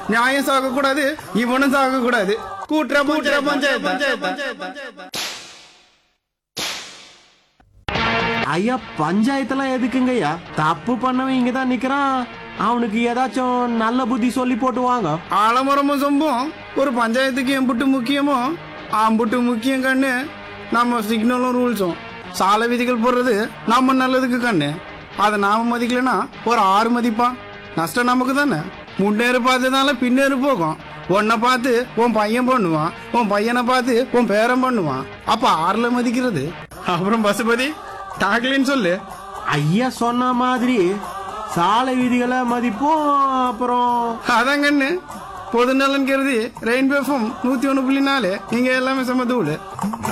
நியாயம் சாக கூடாது இவனும் சாக கூடாது கூட்டுற கூட்டுற பஞ்சாயத்து ஐயா பஞ்சாயத்தெல்லாம் எதுக்குங்கய்யா தப்பு பண்ணவன் இங்க தான் நிக்கிறான் அவனுக்கு ஏதாச்சும் நல்ல புத்தி சொல்லி போட்டு வாங்க ஆலமரமும் சொம்பும் ஒரு பஞ்சாயத்துக்கு எம்புட்டு முக்கியமோ ஆம்புட்டு முக்கியம் கண்ணு நம்ம சிக்னலும் ரூல்ஸும் சாலை விதிகள் போடுறது நம்ம நல்லதுக்கு கண்ணு அதை நாம மதிக்கலனா ஒரு ஆறு மதிப்பான் நஷ்டம் நமக்கு தானே முன்னேறு பார்த்ததுனால பின்னேறு போகும் உன்னை பார்த்து உன் பையன் பண்ணுவான் உன் பையனை பார்த்து உன் பேரன் பண்ணுவான் அப்ப ஆறுல மதிக்கிறது அப்புறம் பசுபதி டாக்லின்னு சொல்லு ஐயா சொன்ன மாதிரி சாலை விதிகளை மதிப்போம் அப்புறம் அதான் கண்ணு பொது நலன் கருதி ரெயின்பே ஃபம் நூத்தி ஒண்ணு புள்ளி நாலு நீங்க எல்லாமே சம தூள்